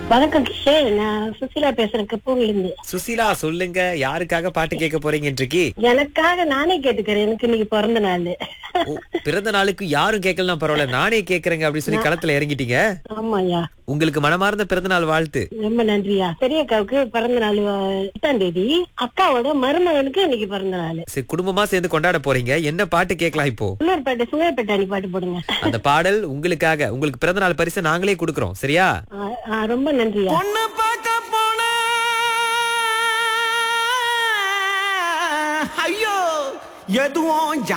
வணக்கம் கிஷோர் நான் சுசீலா பேசுறேன் கப்பூர்ல இருந்து சுசீலா சொல்லுங்க யாருக்காக பாட்டு கேட்க போறீங்க இன்றைக்கு எனக்காக நானே கேட்டுக்கிறேன் எனக்கு இன்னைக்கு பிறந்த நாள் ஓ, பிறந்த நாளுக்கு யாரும் கேட்கலாம் பரவாயில்ல நானே கேக்குறேங்க அப்படின்னு சொல்லி களத்துல இறங்கிட்டீங்க ஆமாய்யா உங்களுக்கு மனமார்ந்த பிறந்த நாள் வாழ்த்து ரொம்ப நன்றியா பெரிய அக்காவுக்கு பிறந்த நாள் அஹ், எட்டாம் தேதி அக்காவோட மருமகனுக்கு இன்னைக்கு பிறந்த நாள் சரி குடும்பமா சேர்ந்து கொண்டாட போறீங்க என்ன பாட்டு கேட்கலாம் இப்போ சுங்கர்பேட்டை சுங்கர்பேட்டை அணி பாட்டு போடுங்க அந்த பாடல் உங்களுக்காக உங்களுக்கு பிறந்த நாள் பரிசு நாங்களே கொடுக்கறோம் சரியா ஆ, ஆ, ரொம்ப நன்றியா பொண்ணு பார்க்க போன ஐயோ எதுவும்